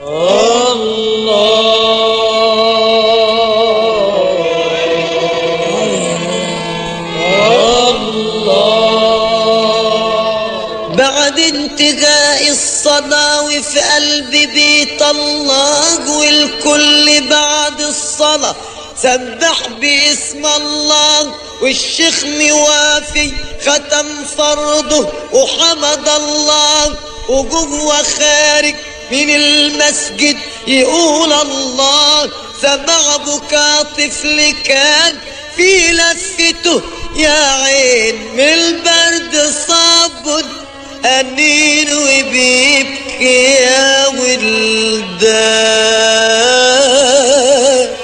بعد انتهاء الصلاة وفي قلبي بيت الله والكل بعد الصلاة سبح باسم الله والشيخ موافي ختم فرضه وحمد الله وجوه خارج من المسجد يقول الله سمع بكاء طفل كان في لفته يا عين من البرد صاب أنين وبيبكي يا ولدان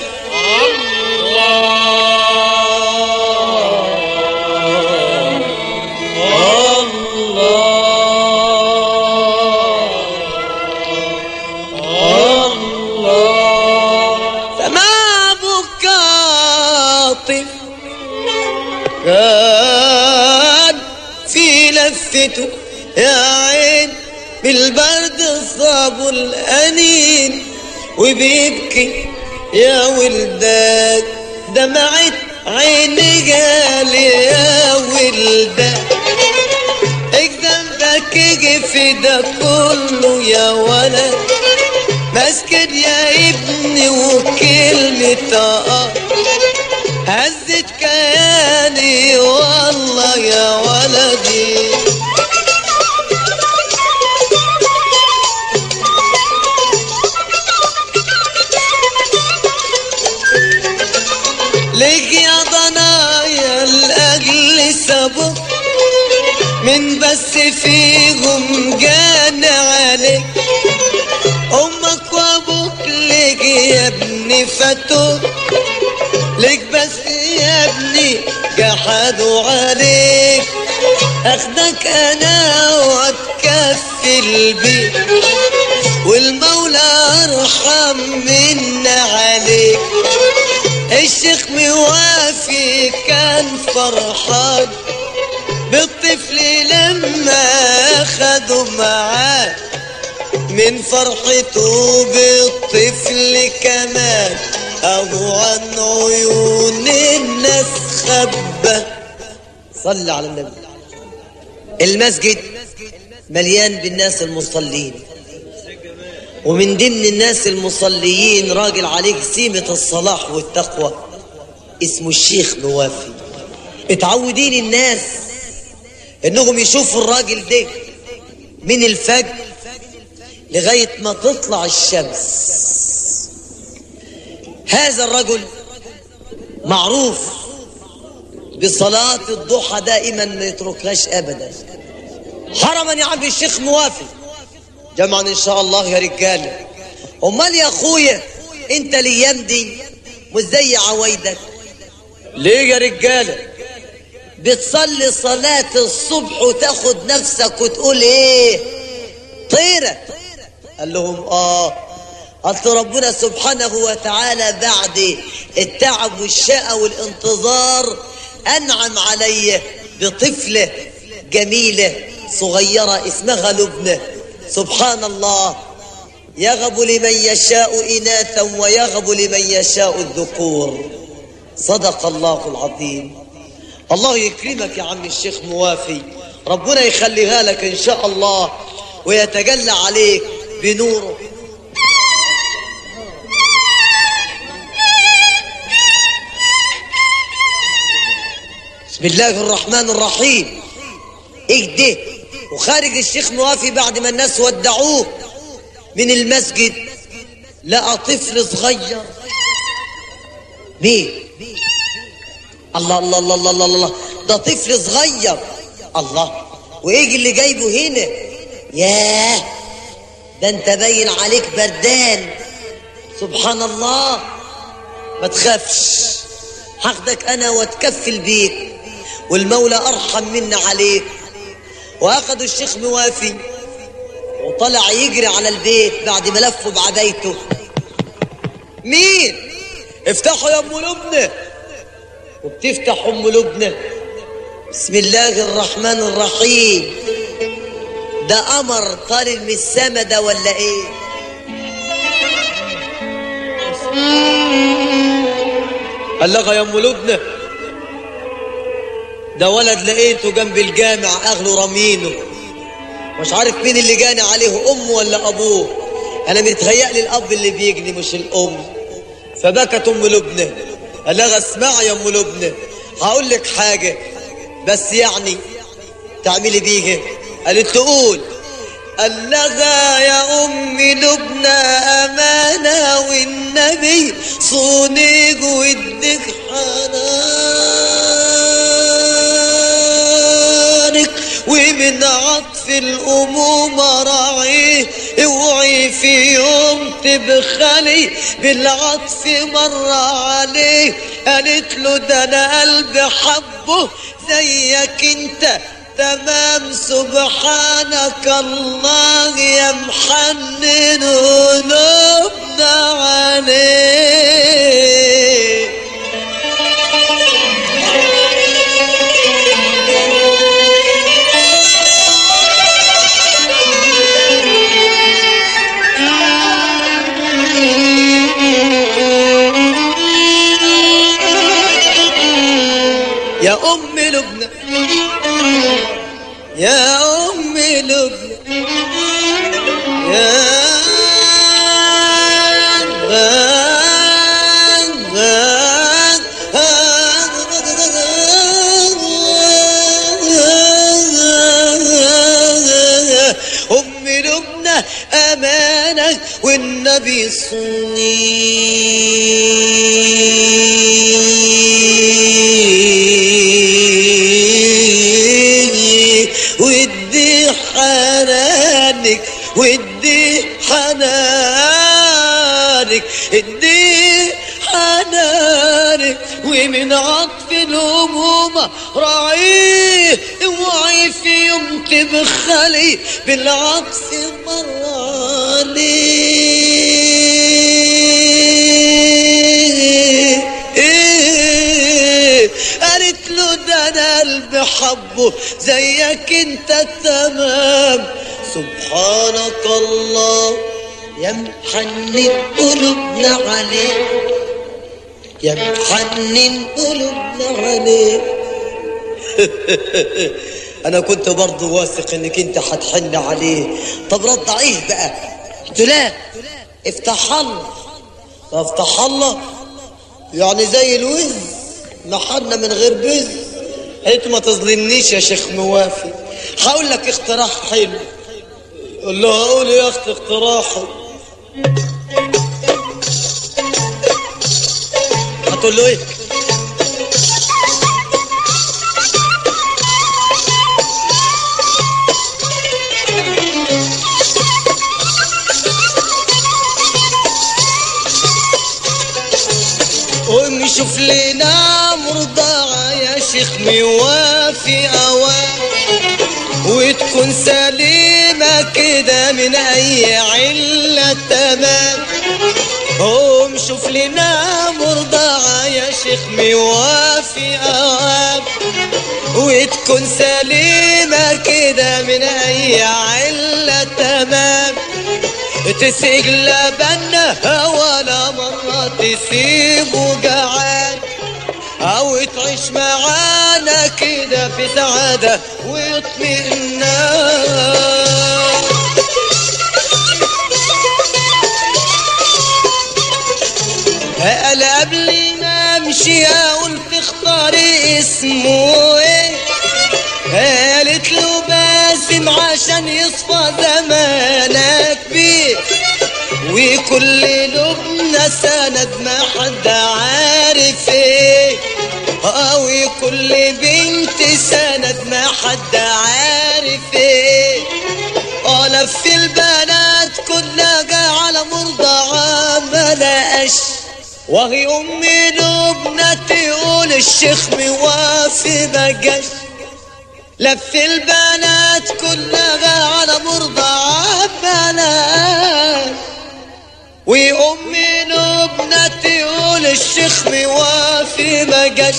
فما بكاء طفل كان في لفته يا عين بالبرد صاب الأنين وبيبكي يا ولدان دمعت عيني قال يا ولدان ايش ذنبك يجي في ده كله يا ولد مسكن يا ابني وكلمة اه هزت كياني والله يا ولدي ليك يا ضنايا الأجل سبق من بس فيهم جانا عليك أمك وأبوك ليك يا ابني فتوك ليك بس يا ابني جحدوا عليك اخدك انا واتكفل بيك والمولى ارحم منا عليك الشيخ موافي كان فرحان بالطفل لما اخده معاه من فرحته بالطفل كمان أهو عن عيون الناس خبة صلى على النبي المسجد مليان بالناس المصلين ومن ضمن الناس المصليين راجل عليك سيمة الصلاح والتقوى اسمه الشيخ موافي متعودين الناس انهم يشوفوا الراجل ده من الفجر لغاية ما تطلع الشمس هذا الرجل معروف بصلاة الضحى دائما ما يتركهاش أبدا حرما يا عم الشيخ موافق جمعا إن شاء الله يا رجالة أمال يا أخويا أنت الأيام دي مش زي عوايدك ليه يا رجالة بتصلي صلاة الصبح وتاخد نفسك وتقول ايه طيرة قال لهم اه اصل ربنا سبحانه وتعالى بعد التعب والشقى والانتظار انعم علي بطفلة جميلة صغيرة اسمها لبنى سبحان الله يغب لمن يشاء إناثا ويغب لمن يشاء الذكور صدق الله العظيم الله يكرمك يا عم الشيخ موافي ربنا يخليها لك إن شاء الله ويتجلى عليك بنوره بسم الله الرحمن الرحيم ايه ده وخارج الشيخ موافي بعد ما الناس ودعوه من المسجد لقى طفل صغير مين الله الله الله الله الله, الله. ده طفل صغير الله وايه اللي جايبه هنا ياه ده انت باين عليك بردان سبحان الله ما تخافش هاخدك انا واتكفل بيك والمولى ارحم منا عليك واخدوا الشيخ موافي وطلع يجري على البيت بعد ما لفوا بعبايته مين افتحوا يا ام لبنى وبتفتح ام لبنى بسم الله الرحمن الرحيم ده قمر طالع من السما ده ولا ايه قال لها يا ام لبنى ده ولد لقيته جنب الجامع اغله رمينه مش عارف مين اللي جاني عليه امه ولا ابوه انا متهيألي الاب اللي بيجني مش الام فبكت ام لبنى قال لها اسمعي يا ام لبنى هقول لك حاجه بس يعني تعملي بيها قالت تقول قال لها يا ام لبنى امانه والنبي صونك ودك حنانك ومن عطف الامومه راعيه اوعي في يوم تبخلي بالعطف مرة عليه قالت له ده انا قلبي حبه زيك انت تمام سبحانك الله يا محنن قلوبنا عليه يا أم لبنى يا أم لبنى يا أم لبنى أمانة والنبي صني ودي حنانك ودي حنانك ادي حنانك ومن عطف الهموم راعيه اوعي في يوم تبخلي بالعطف مرة عليه إيه قالت له ده انا قلبي حبه زيك انت تمام سبحانك الله يا محنن قلوبنا عليك يا محنن قلوبنا عليك انا كنت برضه واثق انك انت هتحن عليه طب رد عليه بقى قلت لا افتح الله افتح الله يعني زي الوز محنا من غير بز قلت ما تظلمنيش يا شيخ موافي هقول لك اقتراح حلو قول له اقول يا اخت اقتراحي هتقول له ايه قوم شوف لنا مرضعة يا شيخ موافي أوان وتكون سليمة كده من أي علة تمام قوم شوف لنا مرضعة يا شيخ موافي أوان وتكون سليمة كده من أي علة تمام تسيق لبنها ولا مرة تسيبه جعان أو تعيش معانا كده في سعادة واطمئنان قال قبل ما امشي اقول تختاري اسمه ايه قالت له باسم عشان يصفى زمانك بيه وكل لبنى سند ما حد عارف ايه اه وكل بنت سند ما حد عارف ايه اه لف البنات كلها على مرضعة ما لقاش وهي امي لبنى تقول الشيخ موافي بجاش لف البنات كلها على مرضعة بنات وأمي لبنى تقول الشيخ موافي ما جاش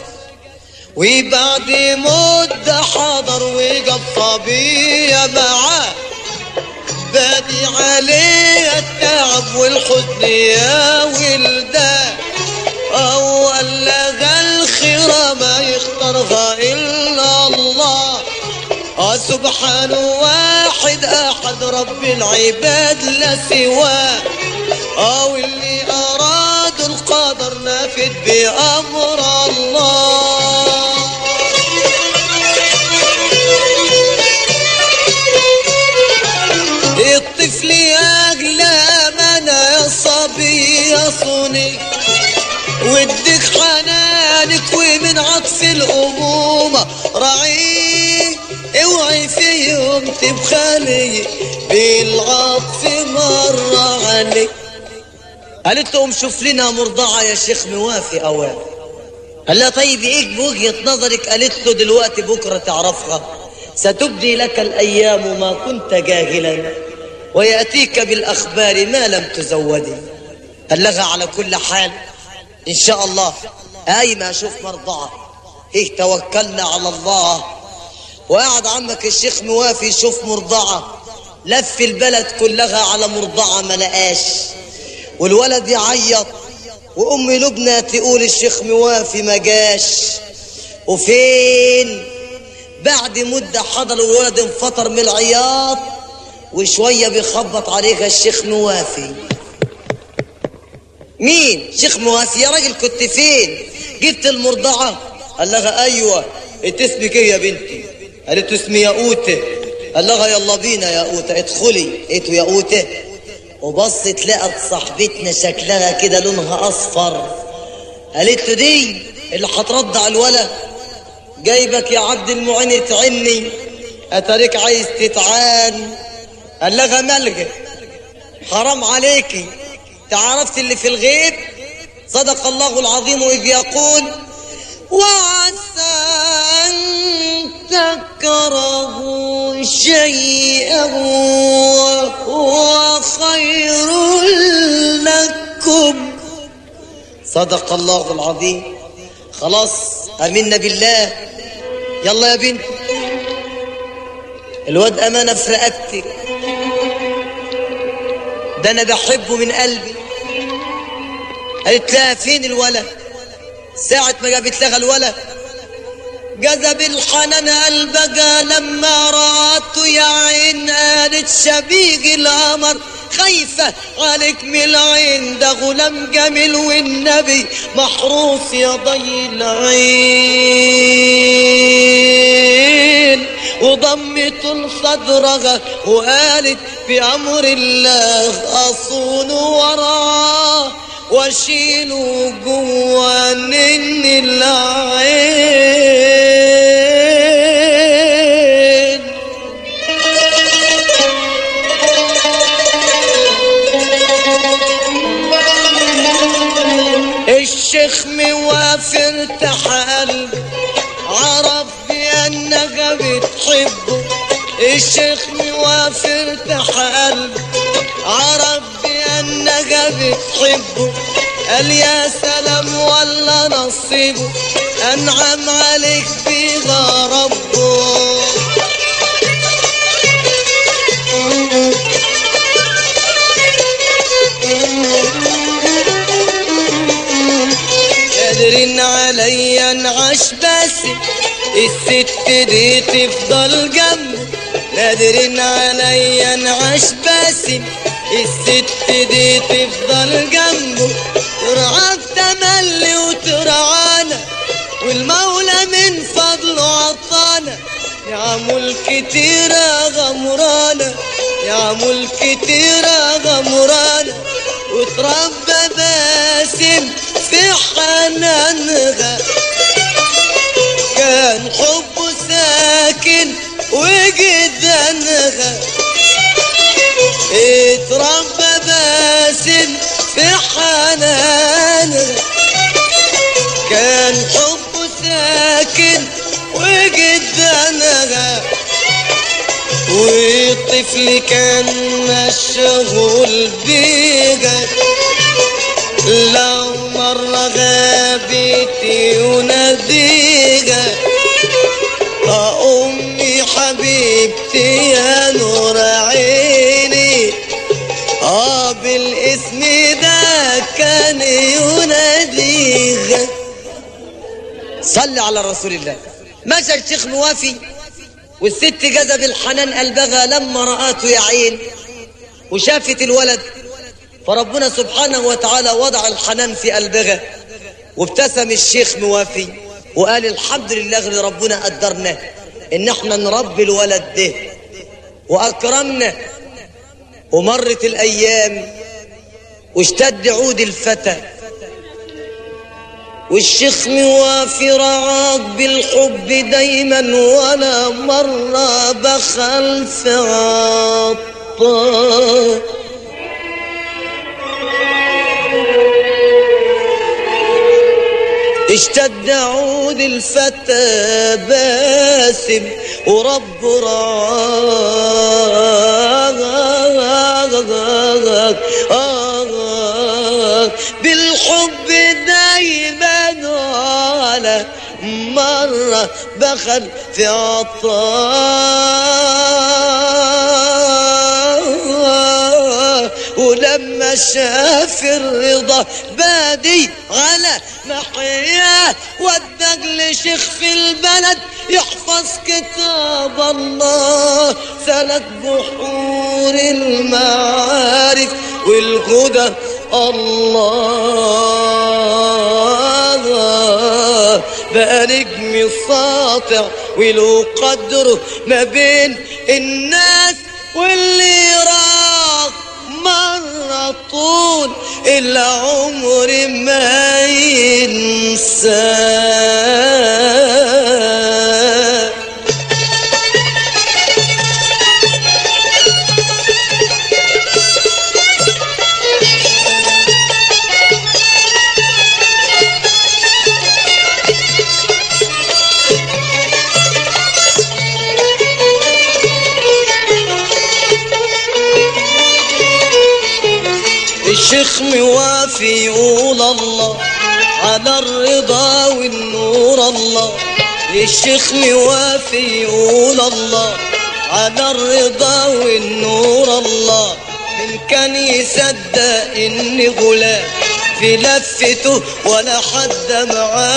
وبعد مدة حضر وجاب صبية معاه بادي عليه التعب والحزن يا ولدان أول إله إلا الله آه سبحانه واحد أحد رب العباد لا سواه آه واللي أراد القدر نافذ بأمر الله الطفل أغلى من يا صبي يا صوني ودك حنانك ومن عطف الأمومة راعيه اوعي في يوم تبخلي بالعطف مرة عليك قالت له قوم شوف لنا مرضعة يا شيخ موافي أوان قال لها طيب ايه بوجهة نظرك قالت له دلوقتي بكرة تعرفها ستبدي لك الأيام ما كنت جاهلا ويأتيك بالأخبار ما لم تزودي قال لها على كل حال إن شاء الله أي ما أشوف مرضعة إيه توكلنا على الله وقعد عمك الشيخ موافي يشوف مرضعة لف البلد كلها على مرضعة ما لقاش والولد يعيط وأم لبنى تقول الشيخ موافي ما جاش وفين بعد مدة حضر الولد انفطر من العياط وشوية بيخبط عليها الشيخ موافي مين شيخ مواسي يا راجل كنت فين جبت المرضعة قال لها ايوه انت اسمك ايه يا بنتي قالت له اسمي ياقوتة قال لها يلا بينا يا قوتة ادخلي قلت يا قوتة وبصت لقت صاحبتنا شكلها كده لونها اصفر قالت له دي اللي هترضع الولد جايبك يا عبد المعين تعني اتاريك عايز تتعان قال لها ملجأ حرام عليكي تعرفت اللي في الغيب صدق الله العظيم إذ يقول وعسى أن تكرهوا شيئا وهو خير لكم صدق الله العظيم خلاص أمنا بالله يلا يا بنت الواد أمانة في رقبتك ده أنا بحبه من قلبي قالت لها فين الولد ساعة ما جابت لها الولد جذب الحنان قلبها لما رأته يا عين قالت شبيك القمر خايفة عليك من العين ده غلام جميل والنبي محروس يا ضي العين وضمت لصدرها وقالت بأمر الله أصون وراه واشيله جوا نن العين الشيخ موافر تحل عرف بأنها بتحبه الشيخ موافر تحل عرف بأنها بتحبه قال يا سلام ولا نصيبه أنعم عليك بيها ربه قادرين عليا انعش بس الست دي تفضل جنبي قادرين عليا انعش بس الست دي تفضل جنبه ترعى التملي وترعانا والمولى من فضله عطانا يعمل كتيرة غمرانا يعمل كتيرة غمرانا وتربى باسم في حنانها كان حبه ساكن وجدانها اتربى باسم في حنانها كان حبه ساكن وجدانها والطفل كان مشغول بيها لو مرة غابت يناديها آه أمي حبيبتي يا نور عيني آه بالاسم ده كان يناديها صل على رسول الله مشى الشيخ موافي والست جذب الحنان قلبها لما رآته يا عين وشافت الولد فربنا سبحانه وتعالى وضع الحنان في قلبها وابتسم الشيخ موافي وقال الحمد لله اللي ربنا قدرنا ان احنا نربي الولد ده واكرمنا ومرت الايام واشتد عود الفتى والشيخ موافي رعاك بالحب دايما ولا مرة بخل في عطاه اشتد عود الفتى باسم ورب رعاك بالحب دايما ولا مرة بخل في عطاه ولما شاف الرضا بادي على محياه ودق لشيخ في البلد يحفظ كتاب الله سلك بحور المعارف والهدى الله بقى نجم ساطع وله قدره ما بين الناس واللي راح مرة طول العمر ما ينساه الشيخ موافي يقول الله على الرضا والنور الله الشيخ موافي يقول الله على الرضا والنور الله من كان يصدق اني غلام في لفته ولا حد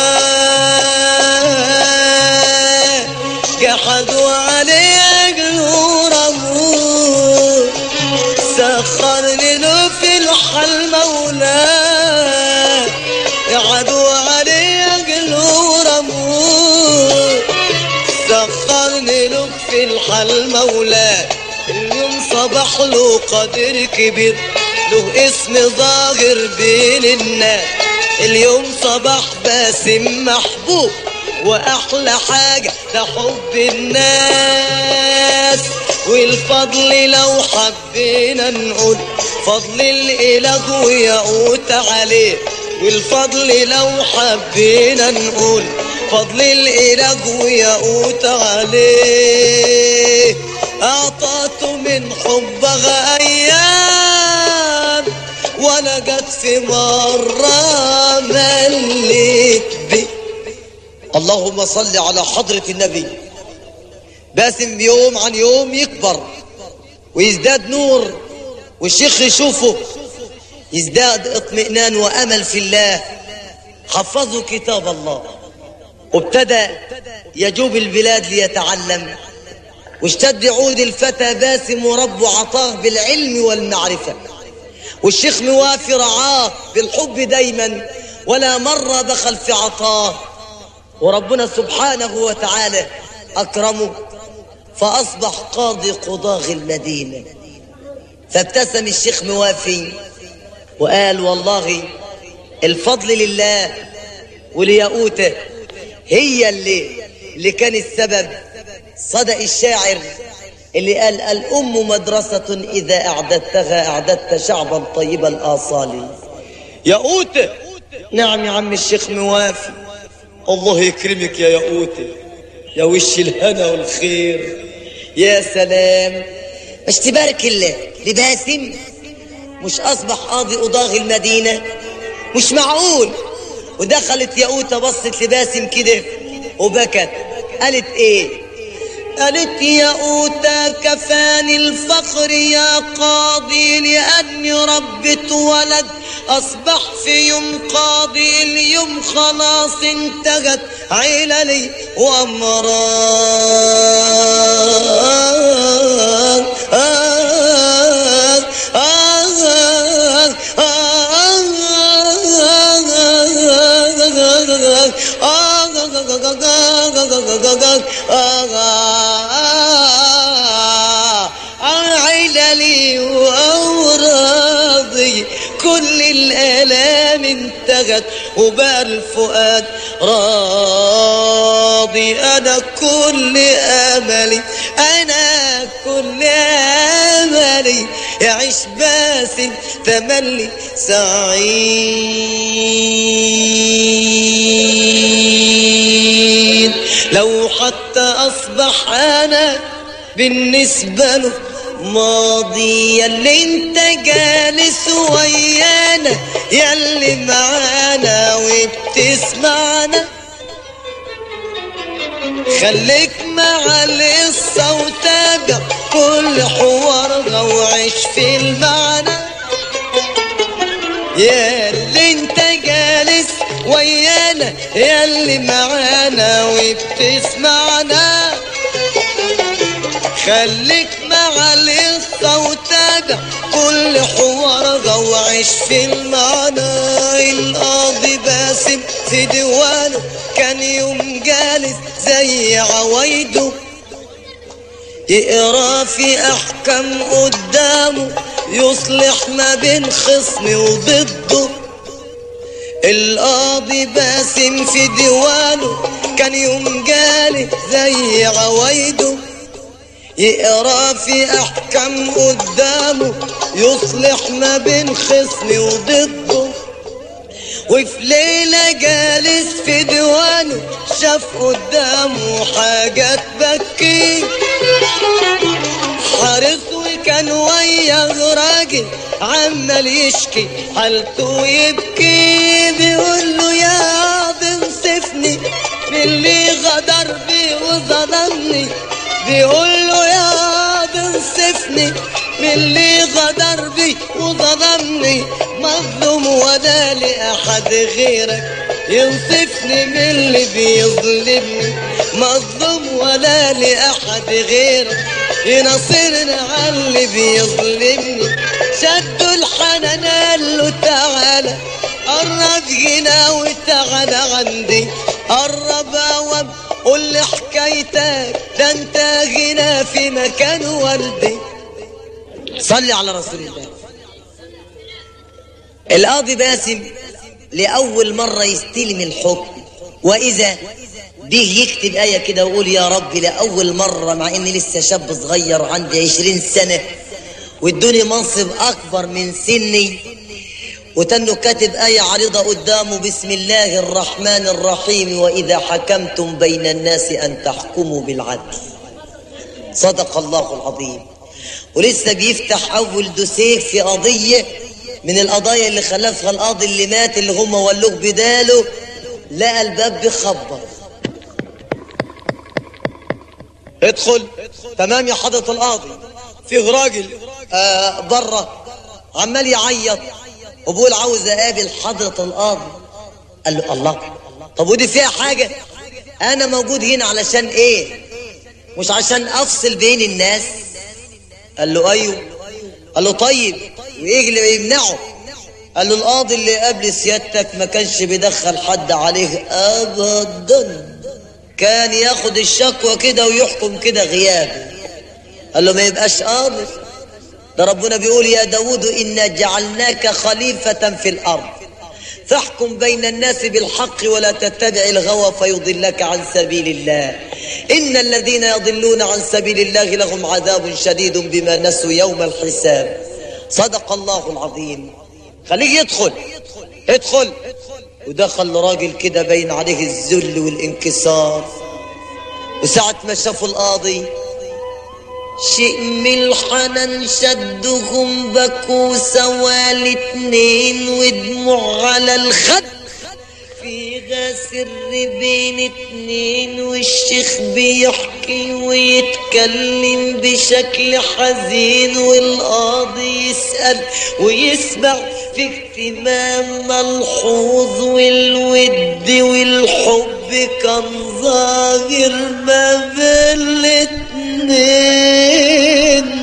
معاه جحدوا عليه جنور امور سخرني له في الحل مولاه يعدوا علي جنور امور سخرني له في الحل مولاه اليوم صبح له قدر كبير له اسم ظاهر بين الناس اليوم صباح باسم محبوب واحلى حاجة ده حب الناس والفضل لو حبينا نقول فضل الاله ويقوت عليه والفضل لو حبينا نقول فضل الاله ويقوت عليه اعطته من حبها ايام وانا جت في مرة مليت بي اللهم صل على حضرة النبي باسم يوم عن يوم يكبر ويزداد نور والشيخ يشوفه يزداد اطمئنان وامل في الله حفظوا كتاب الله وابتدى يجوب البلاد ليتعلم واشتد عود الفتى باسم وربه عطاه بالعلم والمعرفة والشيخ موافي رعاه بالحب دايما ولا مرة دخل في عطاه وربنا سبحانه وتعالى أكرمه فأصبح قاضي قضاغ المدينة فابتسم الشيخ موافي وقال والله الفضل لله ولياقوته هي اللي اللي كان السبب صدق الشاعر اللي قال الأم مدرسة إذا أعددتها أعددت شعبا طيب الآصال ياقوته نعم يا عم الشيخ موافي الله يكرمك يا ياقوته يا وش الهنا والخير يا سلام مش تبارك الله لباسم مش أصبح قاضي أضاغ المدينة مش معقول ودخلت ياقوته بصت لباسم كده وبكت قالت ايه قالت يا أوتا كفاني الفخر يا قاضي لأني ربت ولد أصبح في يوم قاضي اليوم خلاص انتهت عللي وأمراض آه آه عللي وأوراضي كل الآلام انتهت وبقى الفؤاد راضي أنا كل أملي أنا كل أملي يعيش باسم تملي سعيد لو حتى أصبح أنا بالنسبة له ماضي ياللي انت جالس ويانا ياللي معانا وبتسمعنا خليك مع القصة وتابع كل حوارها وعيش في المعنى يا اللي انت جالس ويانا يا اللي معانا وبتسمعنا خليك مع القصة وتابع كل حوارها وعيش في المعنى القاضي باسم في ديوانه كان يوم جالس زي عوايده يقرا في احكام قدامه يصلح ما بين خصم وضده القاضي باسم في ديوانه كان يوم جالس زي عوايده يقرا في احكام قدامه يصلح ما بين خصم وضده وفي ليلة جالس في ديوانه شاف قدامه حاجة تبكي حارس وكان وياه راجل عمال يشكي حالته يبكي بيقول له يا بنصفني من اللي غدر بي وظلمني بيقول له يا بنصفني من اللي غدر بي وظلمني مظلوم ولا لأحد غيرك ينصفني من اللي بيظلمني مظلوم ولا لأحد غيرك ينصرني على اللي بيظلمني شدوا الحنان قال له تعالى قرب هنا وتعالى عندي قرب اوام قول لي حكايتك ده انت هنا في مكان وردي صلي على رسول الله القاضي باسم لأول مرة يستلم الحكم وإذا به يكتب آية كده ويقول يا رب لأول مرة مع إني لسه شاب صغير عندي عشرين سنة وادوني منصب أكبر من سني وتنه كاتب آية عريضة قدامه بسم الله الرحمن الرحيم وإذا حكمتم بين الناس أن تحكموا بالعدل صدق الله العظيم ولسه بيفتح أول دوسيه في قضية من القضايا اللي خلفها القاضي اللي مات اللي هم ولوه بداله لقى الباب بيخبط ادخل تمام يا حضرة القاضي فيه راجل آه بره عمال يعيط وبقول عاوز اقابل حضرة القاضي قال له الله طب ودي فيها حاجة انا موجود هنا علشان ايه مش عشان افصل بين الناس قال له ايوه قال له طيب وايه اللي يمنعه قال له القاضي اللي قبل سيادتك ما كانش بيدخل حد عليه ابدا كان ياخد الشكوى كده ويحكم كده غياب قال له ما يبقاش قاضي ده ربنا بيقول يا داود إنا جعلناك خليفة في الأرض فاحكم بين الناس بالحق ولا تتبع الغوى فيضلك عن سبيل الله إن الذين يضلون عن سبيل الله لهم عذاب شديد بما نسوا يوم الحساب صدق الله العظيم خليه يدخل ادخل ودخل راجل كده باين عليه الذل والانكسار وساعة ما شافوا القاضي شئم الحنان شدهم بكوا سوا الاتنين ودموع على الخد فيها سر بين اتنين والشيخ بيحكي ويتكلم بشكل حزين والقاضي يسأل ويسمع في اهتمام ملحوظ والود والحب كان ظاهر ما بين الاتنين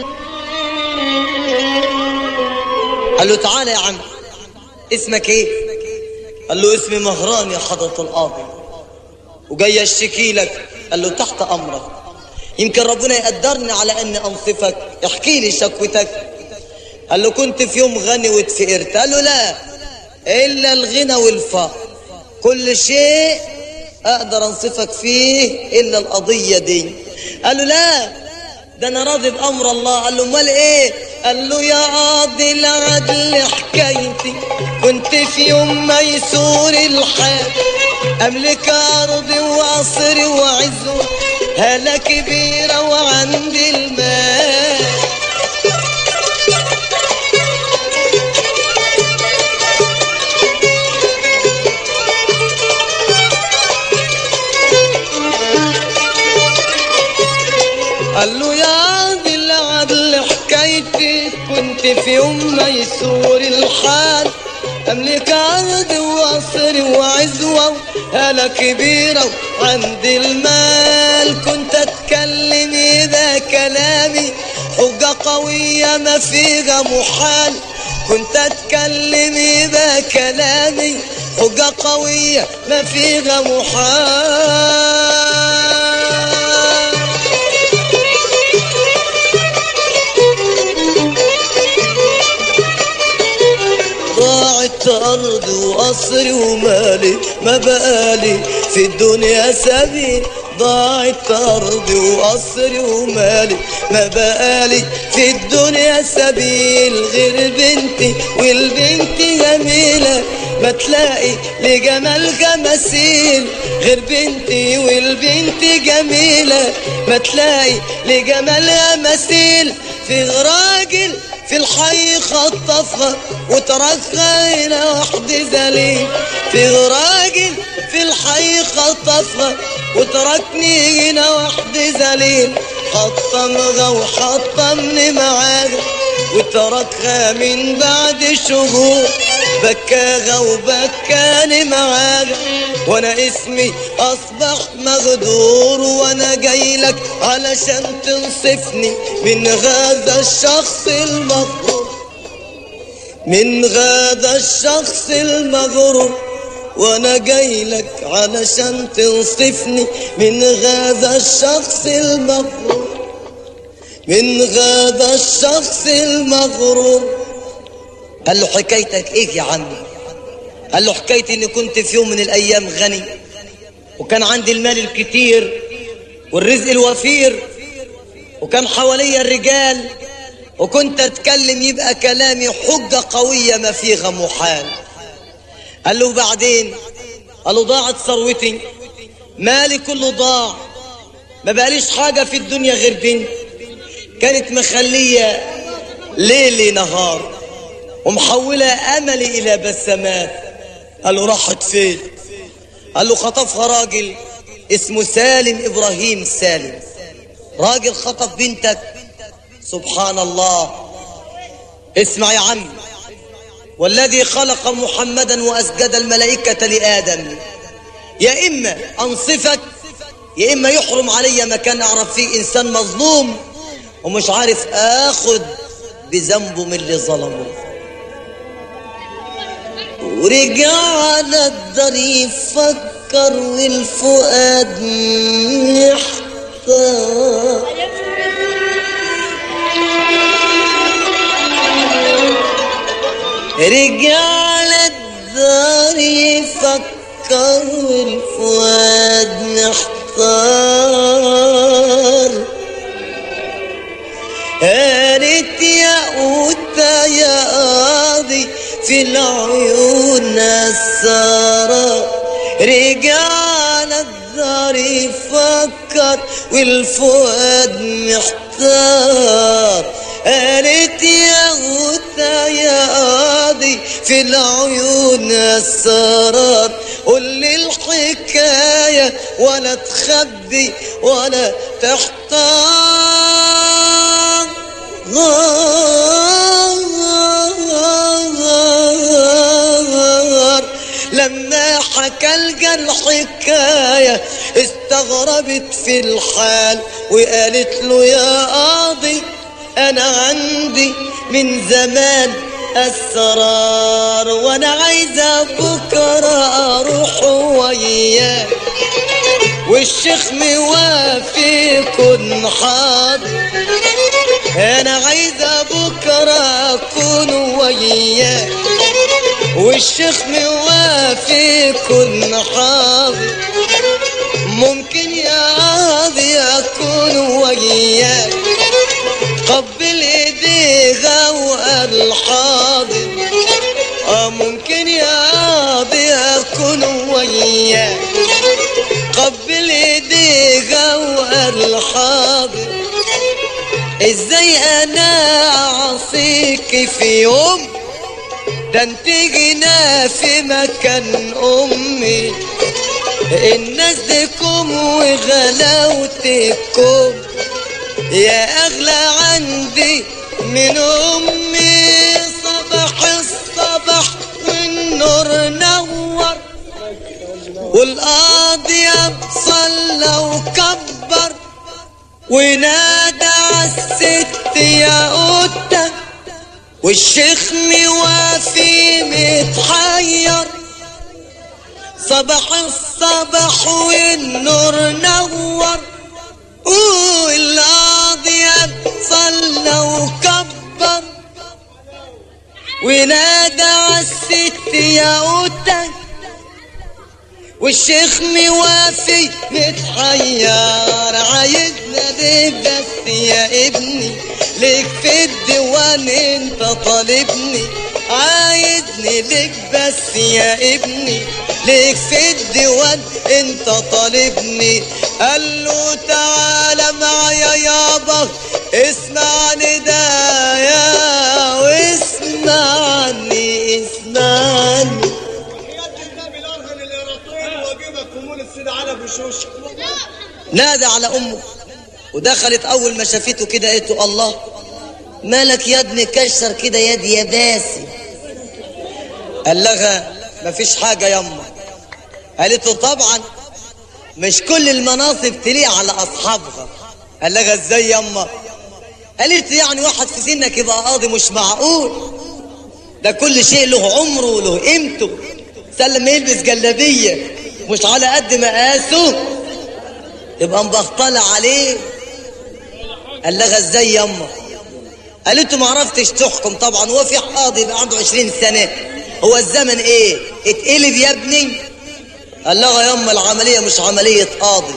قال له تعالى يا عم اسمك ايه قال له اسمي مهران يا حضرة القاضي وجاي اشتكي لك قال له تحت امرك يمكن ربنا يقدرني على اني انصفك احكي لي شكوتك قال له كنت في يوم غني واتفقرت قال له لا الا الغنى والفقر كل شيء اقدر انصفك فيه الا القضيه دي قال له لا ده انا راضي بامر الله قال له امال ايه قال له يا قاضي العدل حكايتي كنت في يوم ميسور الحال املك ارضي وقصري وعزه هلا كبيره وعندي المال قال له يا عادل العدل حكايتي كنت في يوم ميسور الحال املك ارض وقصر وعزوه هلا كبيره وعندي المال كنت اتكلم اذا كلامي حجه قويه ما فيها محال كنت اتكلم اذا كلامي حجه قويه ما فيها محال ضاعت أرض وقصري ومالي ما بقالي في الدنيا سبيل ضاعت أرضي وقصري ومالي ما بقالي في الدنيا سبيل غير بنتي والبنت جميلة ما تلاقي لجمالها مثيل غير بنتي والبنت جميلة ما تلاقي لجمالها مثيل في راجل في الحي خطفها وتركها هنا وحد ذليل في راجل في الحي خطفها وتركني هنا وحد ذليل حطمها وحطمني معاها وتركها من بعد شهور بكاها وبكاني معاها وانا اسمي اصبح مغدور وانا جاي لك علشان تنصفني من هذا الشخص المغرور من هذا الشخص المغرور وانا جاي لك علشان تنصفني من هذا الشخص المغرور من هذا الشخص المغرور قال له حكايتك ايه يا عمي قال له حكايتي اني كنت في يوم من الايام غني وكان عندي المال الكتير والرزق الوفير وكان حواليا الرجال وكنت اتكلم يبقى كلامي حجة قوية ما فيها محال قال له بعدين قال له ضاعت ثروتي مالي كله ضاع ما بقاليش حاجة في الدنيا غير بنت كانت مخلية ليلي نهار ومحولة أملي إلى بسمات قال له راحت فين قال له خطفها راجل اسمه سالم إبراهيم سالم راجل خطف بنتك سبحان الله اسمع يا عم والذي خلق محمدا وأسجد الملائكة لآدم يا إما أنصفك يا إما يحرم علي مكان أعرف فيه إنسان مظلوم ومش عارف آخد بذنبه من اللي ظلمه ورجع على الدار يفكر والفؤاد محتار رجع على الدار يفكر والفؤاد محتار قالت يا أوتا يا قاضي في العيون السارة رجال الدار يفكر والفؤاد محتار قالت يا أوتا يا قاضي في العيون السرار قول لي الحكاية ولا تخبي ولا تحتار حكى الجرح حكاية استغربت في الحال وقالت له يا قاضي انا عندي من زمان اسرار وانا عايزة بكرة اروح وياه والشيخ موافي كن حاضر انا عايزة بكرة اكون وياه والشيخ موافي كن حاضر ممكن يا قاضي اكون وياك قبل ايديها وقال حاضر اه ممكن يا قاضي اكون وياك قبل ايديها وقال حاضر ازاي انا اعصيك في يوم ده انت جينا في مكان امي الناس ديكم وغلاوتكم يا اغلى عندي من امي صباح الصباح والنور نور والقاضي صلى وكبر ونادى عالست يا قدام والشيخ موافي متحير صباح الصباح والنور نور والقاضي صلى وكبر ونادى عالست يا قدام والشيخ موافي متحير عايزنا ليك بس يا ابني ليك في الديوان انت طالبني عايزني ليك بس يا ابني ليك في الديوان انت طالبني قال له تعالى معايا يابا اسمع ندايا واسمعني اسمعني نادى على امه ودخلت اول ما شافته كده قالت له الله مالك يا ابني كشر كده يد يا باسي قال لها مفيش حاجه يما قالت له طبعا مش كل المناصب تليق على اصحابها قال لها ازاي يما قالت يعني واحد في سنك يبقى قاضي مش معقول ده كل شيء له عمره وله قيمته سلم يلبس جلابيه مش على قد مقاسه يبقى مبطلة عليه قال لها ازاي يما قالت له ما عرفتش تحكم طبعا هو في قاضي يبقى عنده 20 سنه هو الزمن ايه اتقلب يا ابني قال لها يما العمليه مش عمليه قاضي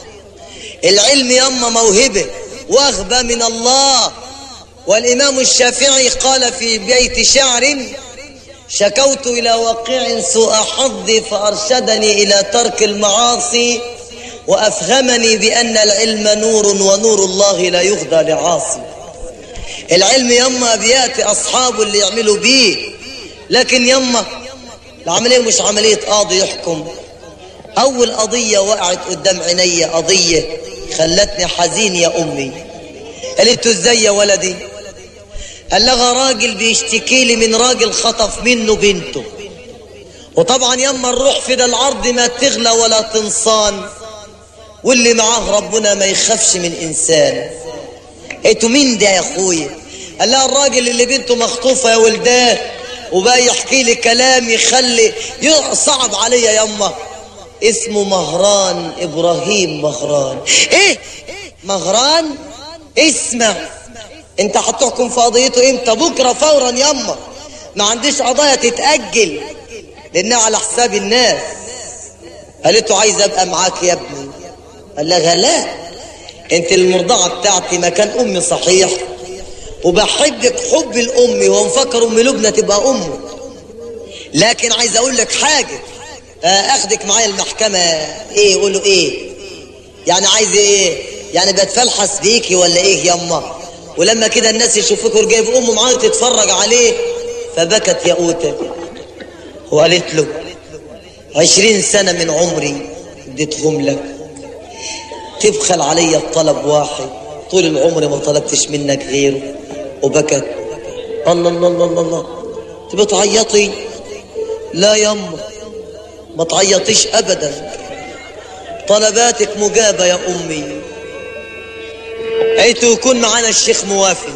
العلم يما موهبه وهبه من الله والامام الشافعي قال في بيت شعر شكوت إلى واقع سوء حظي فأرشدني إلى ترك المعاصي وأفهمني بأن العلم نور ونور الله لا يغدى لعاصي العلم يما بياتي أصحابه اللي يعملوا بيه لكن يما العملية مش عملية قاضي يحكم أول قضية وقعت قدام عيني قضية خلتني حزين يا أمي قالت ازاي يا ولدي قال لها راجل بيشتكي لي من راجل خطف منه بنته وطبعا يما الروح في ده العرض ما تغلى ولا تنصان واللي معاه ربنا ما يخافش من انسان انتوا مين ده يا اخويا قال لها الراجل اللي بنته مخطوفه يا ولدان وبقى يحكي لي كلام يخلي صعب عليا يما اسمه مهران ابراهيم مهران ايه مهران اسمع انت هتحكم في قضيته امتى بكره فورا يما ما عنديش قضايا تتاجل لانها على حساب الناس قالت له عايز ابقى معاك يا ابني قال لها لا انت المرضعه بتاعتي مكان امي صحيح وبحبك حب الام هو مفكر ام لبنى تبقى امه لكن عايز اقول لك حاجه اخدك معايا المحكمه ايه قولوا ايه يعني عايز ايه يعني بتفلحس بيكي ولا ايه يما ولما كده الناس يشوفوك جايب امه معاه تتفرج عليه فبكت يا اوته وقالت له عشرين سنة من عمري اديتهم لك تبخل علي بطلب واحد طول العمر ما طلبتش منك غيره وبكت الله الله الله الله الله تبقى تعيطي لا يما ما تعيطيش ابدا طلباتك مجابة يا امي ايتو يكون معانا الشيخ موافي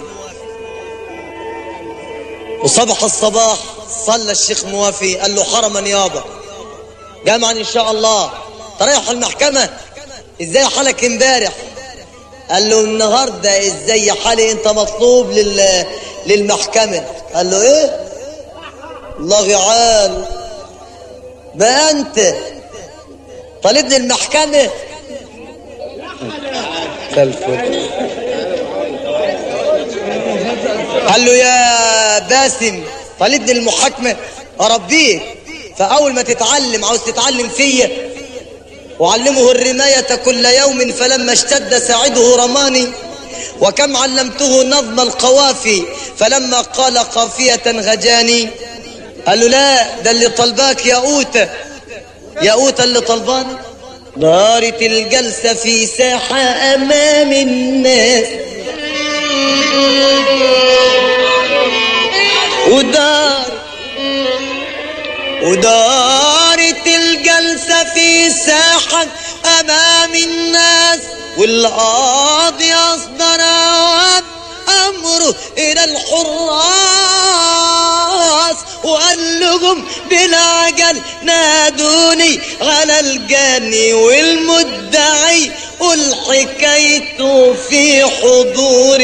وصبح الصباح صلى الشيخ موافي قال له حرما يابا جمعا ان شاء الله تريح المحكمة ازاي حالك امبارح قال له النهاردة ازاي حالي انت مطلوب لل... للمحكمة قال له ايه الله يعال ما انت طالبني المحكمة قال له يا باسم طالبني المحاكمة أربيك فأول ما تتعلم عاوز تتعلم فيا وعلمه الرماية كل يوم فلما اشتد ساعده رماني وكم علمته نظم القوافي فلما قال قافية غجاني قال له لا ده اللي طلباك يا أوتة يا أوتة اللي طلباني دارت الجلسة في ساحة أمام الناس ودار ودارت الجلسة في ساحة أمام الناس والقاضي أصدر عواب أمره إلى الحراس وقال لهم بالعجل نادوني على الجاني والمدعي قل حكايته في حضور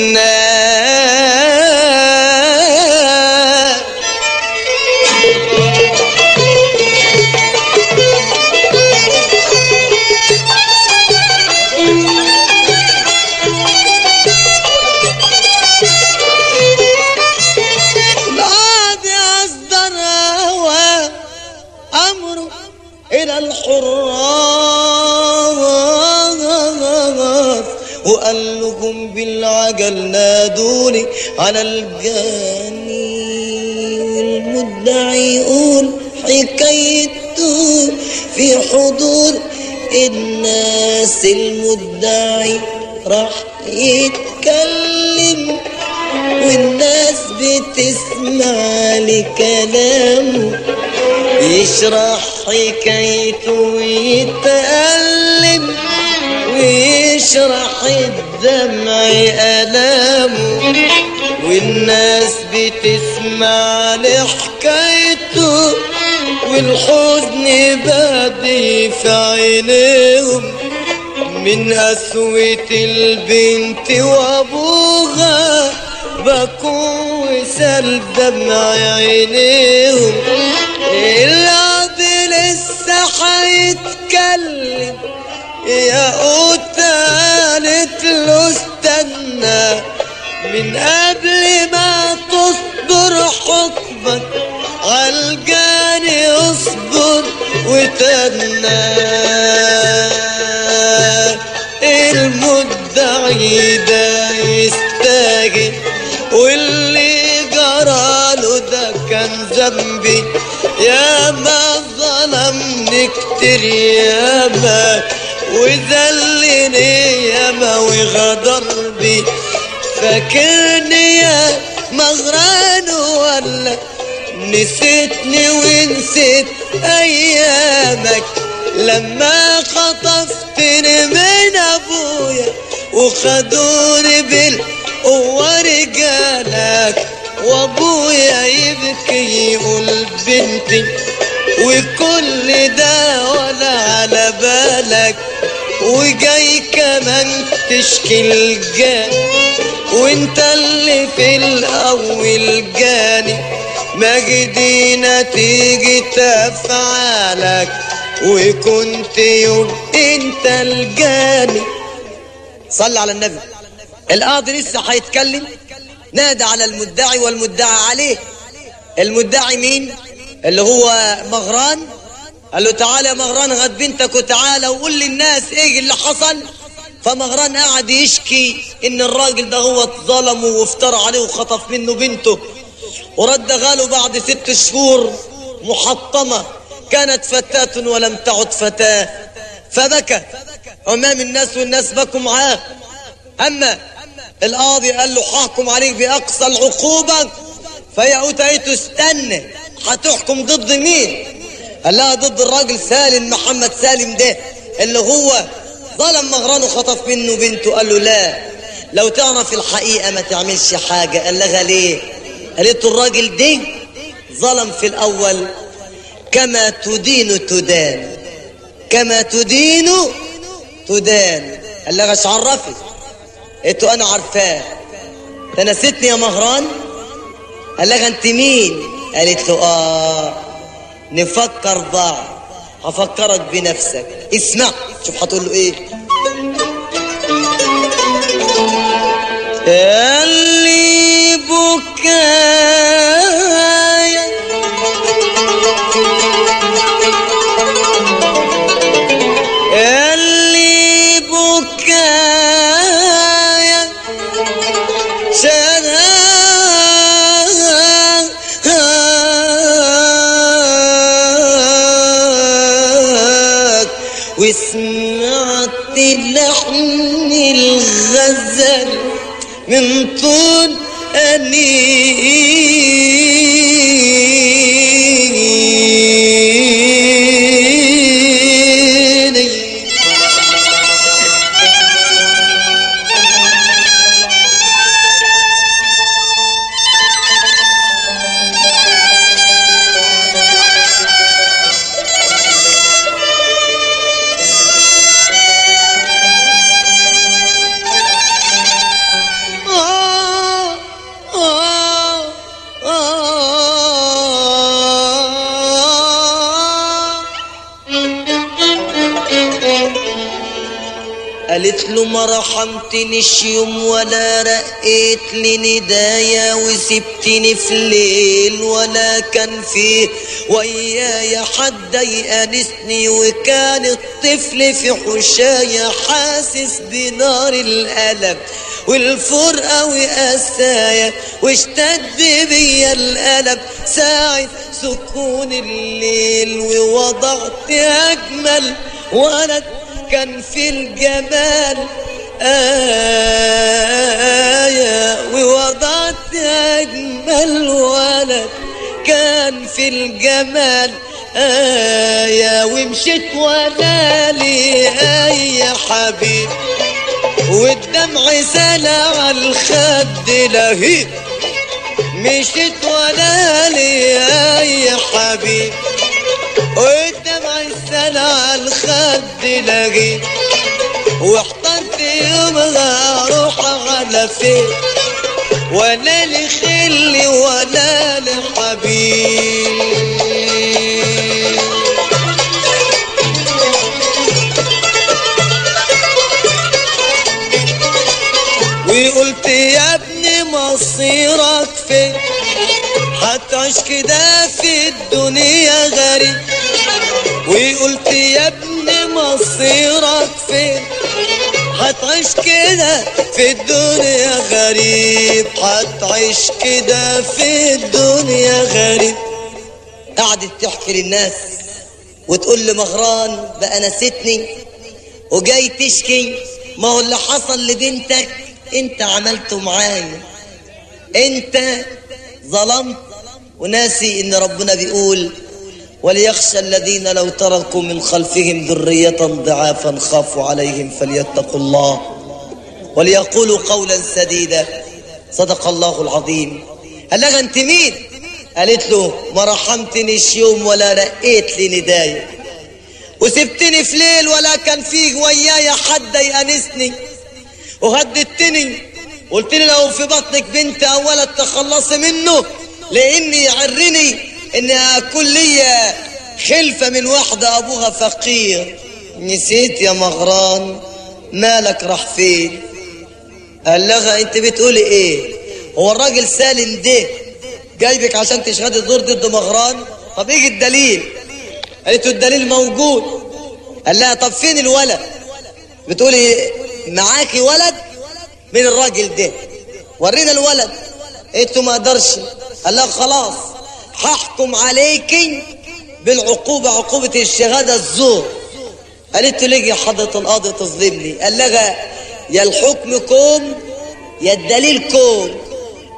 الناس القاضي أصدر هواه أمره إلى الحراس وقال لهم بالعجل نادوني على الجاني والمدعي يقول حكايته في حضور الناس المدعي راح يتكلم والناس بتسمع لكلامه يشرح حكايته ويتألم ويشرح الدمع ألامه والناس بتسمع لحكايته والحزن بادي في عينيهم من قسوة البنت وابوها بكوا وسال دمع عينيهم الأب لسه هيتكلم يا قوتة قالت له استنى من قبل ما تصدر حكمك عالجاني اصبر وتنى المدعي ده يستاهل واللي جراله ده كان ذنبي يا ما ظلمني كتير ياما وذلني ياما وغدر بي فاكرني يا مغران ولا نسيتني ونسيت ايامك لما خطفتني من ابويا وخدوني بالقوة رجالك وابويا يبكي يقول بنتي وكل ده ولا على بالك وجاي كمان تشكي الجان وانت اللي في الاول جاني مجدي نتيجة افعالك وكنت يوم انت الجاني صلى على النبي القاضي لسه هيتكلم نادى على المدعي والمدعى عليه المدعي مين اللي هو مغران قال له تعالى يا مغران غد بنتك وتعالى وقول للناس ايه اللي حصل فمغران قعد يشكي ان الراجل ده هو اتظلم وافترى عليه وخطف منه بنته ورد غاله بعد ست شهور محطمة كانت فتاة ولم تعد فتاة فبكى امام الناس والناس بكوا معاه اما القاضي قال له حاكم عليك باقصى العقوبة فيا اوتيت استنى هتحكم ضد مين قال لها ضد الراجل سالم محمد سالم ده اللي هو ظلم مغران وخطف منه بنته قال له لا لو تعرف الحقيقة ما تعملش حاجة قال لها ليه قالت له الراجل ده ظلم في الأول كما تدين تدان كما تدين تدان قال لها ايش عرفك قلت له انا عارفاه تنستني يا مهران قال لها انت مين قالت له اه نفكر بعض هفكرك بنفسك اسمع شوف هتقول له ايه اللي بكايا اللي بكايا شهاك وسمعت لحن الغزل من طول أنيني آه آه آه قالت له ما رحمتنيش يوم ولا رقيت لي ندايا وسبتني في الليل ولا كان فيه ويايا حد يأنسني وكان الطفل في حشايا حاسس بنار الألم والفرقة وقسايا واشتد بيا الألم ساعة سكون الليل ووضعت أجمل ولد كان في الجمال آية ووضعت أجمل ولد كان في الجمال آية ومشيت ولا لي أي حبيب والدمع سال على الخد لهيب مشيت ولا لي أي حبيب والدمع سال على الخد لهيب واحترت يومها اروح على فين ولا لي خلي ولا لي حبيب وقلت يا ابني مصيرك فين هتعيش كده في الدنيا غريب وقلت يا ابني مصيرك فين هتعيش كده في الدنيا غريب هتعيش كده في الدنيا غريب قعدت تحكي للناس وتقول لمغران بقى نسيتني وجاي تشكي ما هو اللي حصل لبنتك انت عملته معايا انت ظلمت وناسي ان ربنا بيقول وليخشى الذين لو تركوا من خلفهم ذرية ضعافا خافوا عليهم فليتقوا الله وليقولوا قولا سديدا صدق الله العظيم قال لها انت مين قالت له ما رحمتنيش يوم ولا رقيت لي نداية وسبتني في ليل ولا كان فيه ويايا حد يأنسني وهددتني قلت لي لو في بطنك بنت او ولد تخلصي منه لاني يعرني ان اكون ليا خلفه من واحده ابوها فقير نسيت يا مغران مالك راح فين قال لها انت بتقولي ايه هو الراجل سالم ده جايبك عشان تشهدي الزور ضد مغران طب ايه الدليل قالت له الدليل موجود قال لها طب فين الولد بتقولي معاكي ولد من الراجل ده ورينا الولد قلت له ما اقدرش قال لها خلاص هحكم عليكي بالعقوبة عقوبة الشهادة الزور قالت له ليه يا حضرة القاضي تظلمني قال لها يا الحكم كوم يا الدليل كوم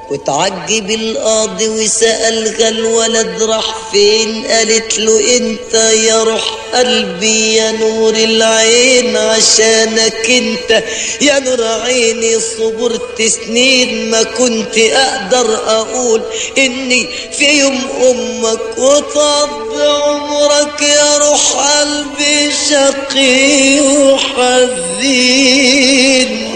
وتعجب القاضي وسألها الولد راح فين قالت له انت يا روح قلبي يا نور العين عشانك انت يا نور عيني صبرت سنين ما كنت اقدر اقول اني في يوم امك وطب عمرك يا روح قلبي شقي وحزين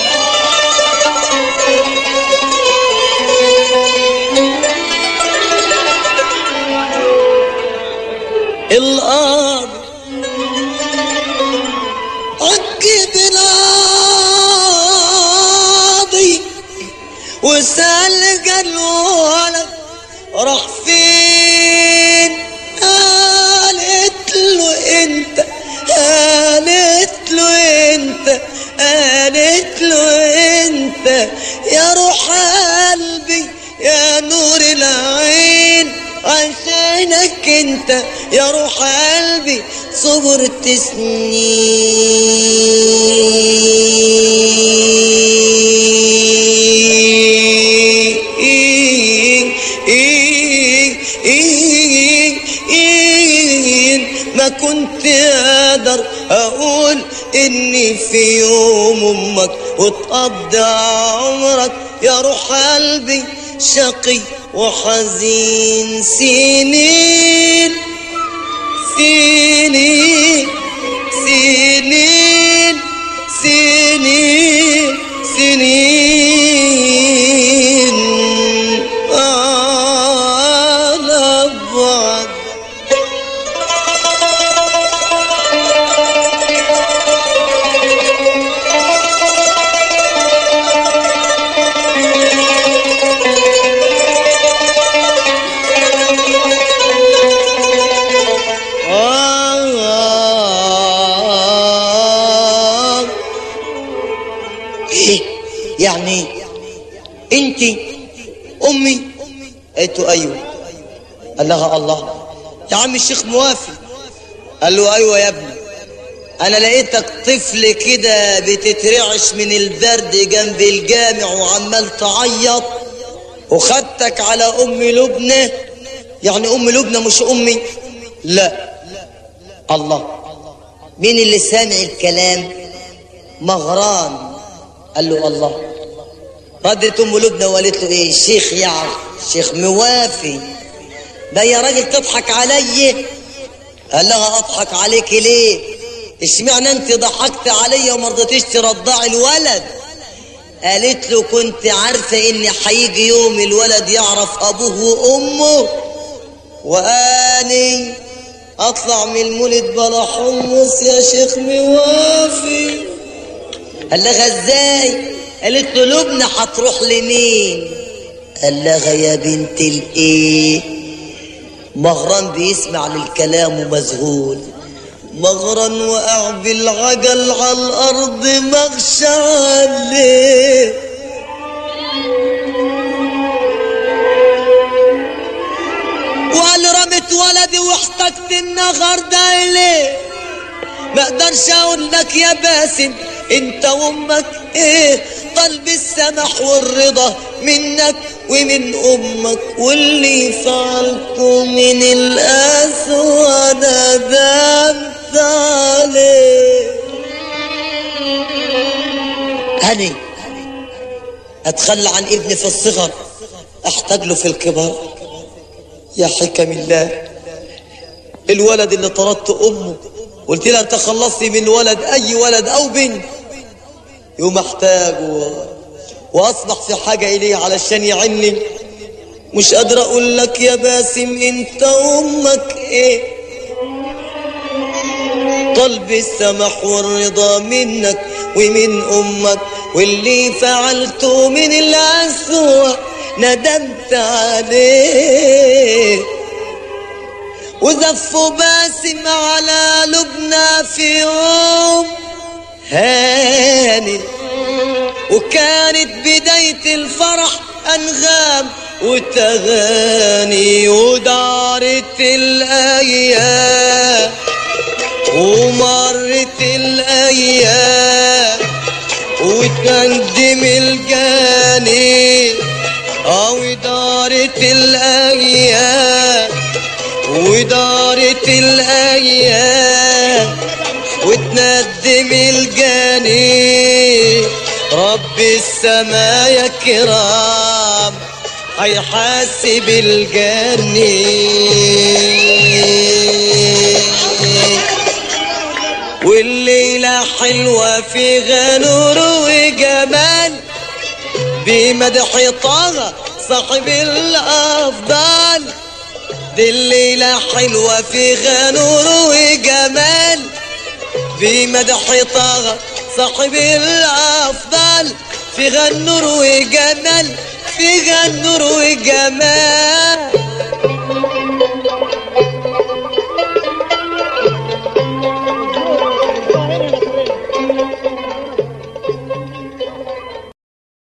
الأرض عقب القاضي وسأل الولد راح فين قالت له انت قالت له انت قالت له انت يا روح قلبي يا نور العين عشانك انت يا روح قلبي صبرت سنين ما كنت اقدر اقول اني في يوم امك وتقضي عمرك يا روح قلبي شقي وحزين سنين سنين سنين سنين سنين على بعد آه. ايه يعني انت امي قلت له ايوه قال لها الله يا عم الشيخ موافق قال له ايوه يا ابني انا لقيتك طفل كده بتترعش من البرد جنب الجامع وعمال تعيط وخدتك على ام لبنى يعني ام لبنى مش امي لا الله مين اللي سامع الكلام مغران قال له الله ردت ام لبنى وقالت له ايه الشيخ يعرف الشيخ موافي ده يا راجل تضحك علي قال لها اضحك عليك ليه اشمعنى انت ضحكت عليا وما رضيتيش ترضعي الولد قالت له كنت عارفه ان هيجي يوم الولد يعرف ابوه وامه واني اطلع من المولد بلا حمص يا شيخ موافي قال لها ازاي قالت له لبنى هتروح لمين قال لها يا بنت الايه مغران بيسمع للكلام ومذهول مغران وقع بالعجل على الارض مغشى عليه وقال رمت ولدي واحتجت النهارده اليه ما اقدرش اقول لك يا باسم انت وامك ايه قلب السمح والرضا منك ومن امك واللي فعلته من الاسوأ ندمت عليه هني اتخلى عن ابني في الصغر احتاج له في الكبر يا حكم الله الولد اللي طردت امه قلت لها انت خلصتي من ولد اي ولد او بنت يوم احتاج و... واصبح في حاجه اليه علشان يعني مش قادر اقول لك يا باسم انت امك ايه طلب السمح والرضا منك ومن امك واللي فعلته من الاسوأ ندمت عليه وزفوا باسم على لبنى في يوم هاني وكانت بداية الفرح أنغام وتغاني ودارت الأيام ومرت الأيام وتقدم الجاني الأيام ودارت الأيام وتندم الجاني رب السما يا كرام هيحاسب الجاني والليلة حلوة فيها نور وجمال بمدح طه صاحب الأفضل دي الليلة حلوة فيها نور وجمال بمدح طه صاحب الأفضل فيها النور وجمال فيها النور وجمال